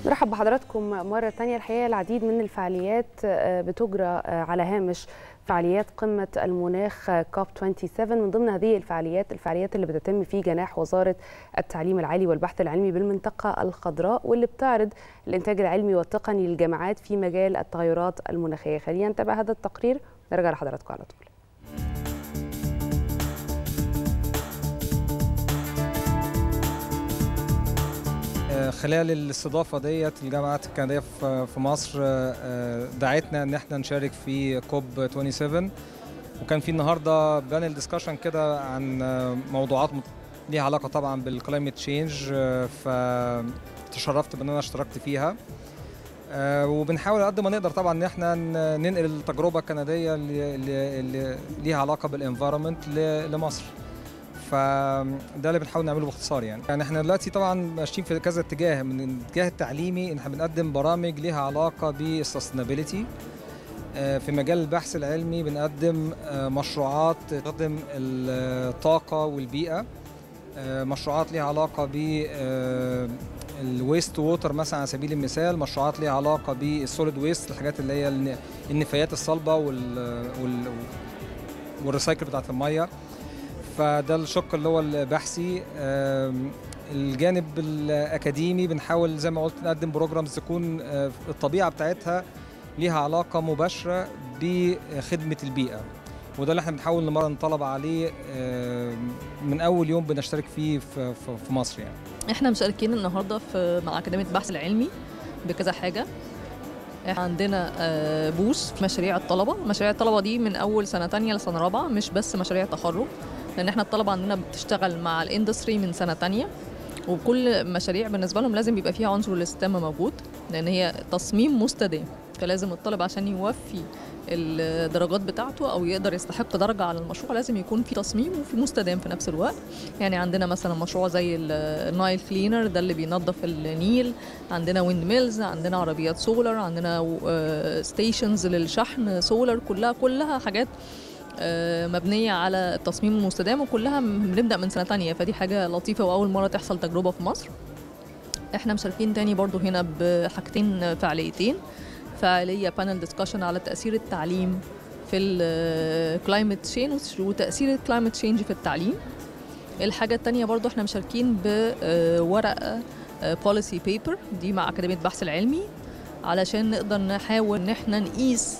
نرحب بحضراتكم مرة تانية الحقيقة العديد من الفعاليات بتجرى على هامش فعاليات قمة المناخ كوب 27 من ضمن هذه الفعاليات الفعاليات اللي بتتم في جناح وزارة التعليم العالي والبحث العلمي بالمنطقة الخضراء واللي بتعرض الإنتاج العلمي والتقني للجامعات في مجال التغيرات المناخية خلينا نتابع هذا التقرير نرجع لحضراتكم على طول خلال الاستضافه ديت الجامعات الكنديه في مصر دعتنا ان احنا نشارك في كوب 27 وكان في النهارده بانل ديسكشن كده عن موضوعات ليها علاقه طبعا بالكلايمت تشينج فتشرفت بان انا اشتركت فيها وبنحاول قد ما نقدر طبعا ان احنا ننقل التجربه الكنديه اللي ليها علاقه بالانفايرمنت لمصر فده اللي بنحاول نعمله باختصار يعني يعني احنا دلوقتي طبعا ماشيين في كذا اتجاه من الاتجاه التعليمي ان احنا بنقدم برامج ليها علاقه بالسستينابيلتي في مجال البحث العلمي بنقدم مشروعات تخدم الطاقه والبيئه مشروعات ليها علاقه ب الويست ووتر مثلا على سبيل المثال مشروعات ليها علاقه بالسوليد ويست الحاجات اللي هي النفايات الصلبه وال والريسايكل بتاعت الميه فده الشق اللي هو البحثي الجانب الاكاديمي بنحاول زي ما قلت نقدم بروجرامز تكون الطبيعه بتاعتها ليها علاقه مباشره بخدمه البيئه وده اللي احنا بنحاول نمرن الطلبه عليه من اول يوم بنشترك فيه في مصر يعني احنا مشاركين النهارده في مع اكاديميه البحث العلمي بكذا حاجه احنا عندنا بوث في مشاريع الطلبه مشاريع الطلبه دي من اول سنه تانية لسنه رابعه مش بس مشاريع تخرج لان احنا الطلبه عندنا بتشتغل مع الاندستري من سنه تانية وكل مشاريع بالنسبه لهم لازم يبقى فيها عنصر الاستدامه موجود لان هي تصميم مستدام فلازم الطالب عشان يوفي الدرجات بتاعته او يقدر يستحق درجه على المشروع لازم يكون في تصميم وفي مستدام في نفس الوقت يعني عندنا مثلا مشروع زي النايل كلينر ده اللي بينظف النيل عندنا ويند ميلز عندنا عربيات سولار عندنا ستيشنز للشحن سولار كلها كلها حاجات مبنيه على التصميم المستدام وكلها بنبدا من سنه تانية فدي حاجه لطيفه واول مره تحصل تجربه في مصر احنا مشاركين تاني برضو هنا بحاجتين فعاليتين فعاليه بانل ديسكشن على تاثير التعليم في الكلايمت تشينج وتاثير الكلايمت تشينج في التعليم الحاجه التانية برضو احنا مشاركين بورقه بوليسي بيبر دي مع اكاديميه البحث العلمي علشان نقدر نحاول ان احنا نقيس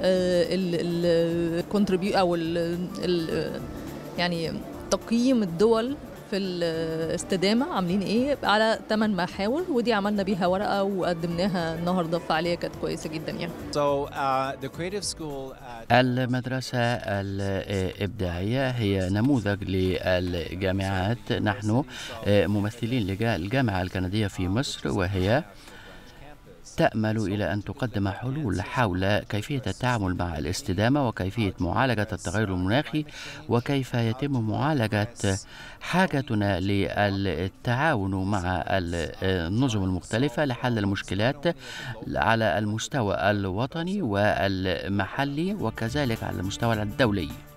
الكونتريبيو او ال ال يعني تقييم الدول في الاستدامه عاملين ايه على ثمان محاور ودي عملنا بيها ورقه وقدمناها النهارده في فعاليه كانت كويسه جدا يعني. So, uh, the creative school المدرسة الإبداعية هي نموذج للجامعات نحن ممثلين للجامعة الكندية في مصر وهي تأمل إلى أن تقدم حلول حول كيفية التعامل مع الاستدامة وكيفية معالجة التغير المناخي وكيف يتم معالجة حاجتنا للتعاون مع النظم المختلفة لحل المشكلات على المستوى الوطني والمحلي وكذلك على المستوى الدولي